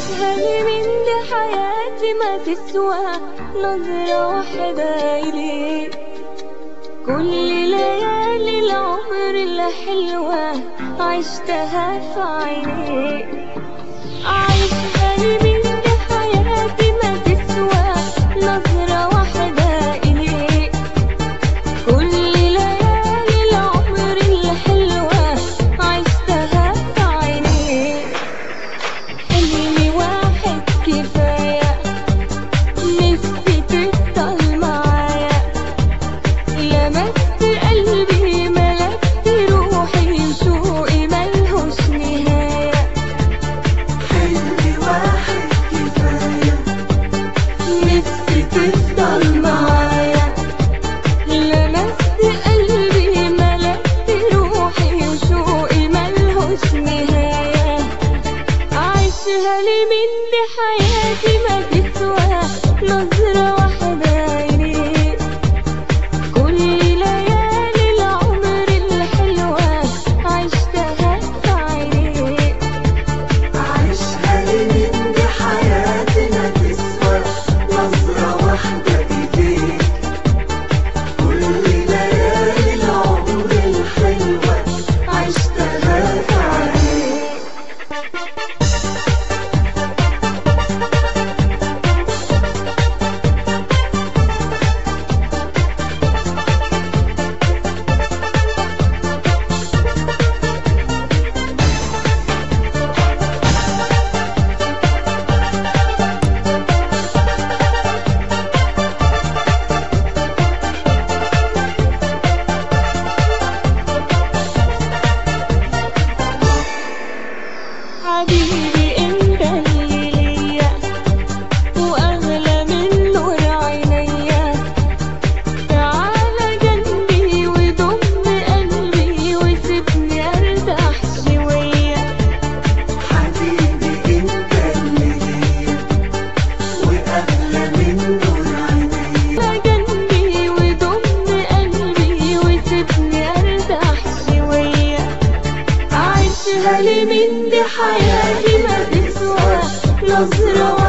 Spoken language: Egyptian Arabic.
عيشها لي من دي حياتي ما تسوى نظرة واحدة إليك كل ليالي العمر الحلوة عشتها في عينيك عيشها لي من دي حياتي ما تسوى نظرة واحدة إليك كل ليالي العمر الحلوة عشتها في عينيك حلمي واحد كفاية نفسي تفضل معايا لمست قلبي ملكت روحي شوقي ملهوش نهاية حلمي واحد كفاية نفسي تفضل معايا لمست قلبي ملكت روحي وشوقي ملهوش نهاية عيشها لي من دي حياتي ما تسوى نظرة واحدة إليك كل ليالي العمر الحلوة عشتها في عينيك عيشها لي من دي حياتي ما تسوى نظرة واحدة إيديك كل ليالي العمر الحلوة عشتها في عينيك حبيبي انت اللي ليا واغلى من نور عينيا تعالى جنبي وضم قلبي وسيبني ارتاح شويه حبيبي انت اللي ليا واغلى من نور عينيا تعالى جنبي وضم قلبي وسيبني ارتاح شويه عيشها لي من دي حياتي ما تسوى نظره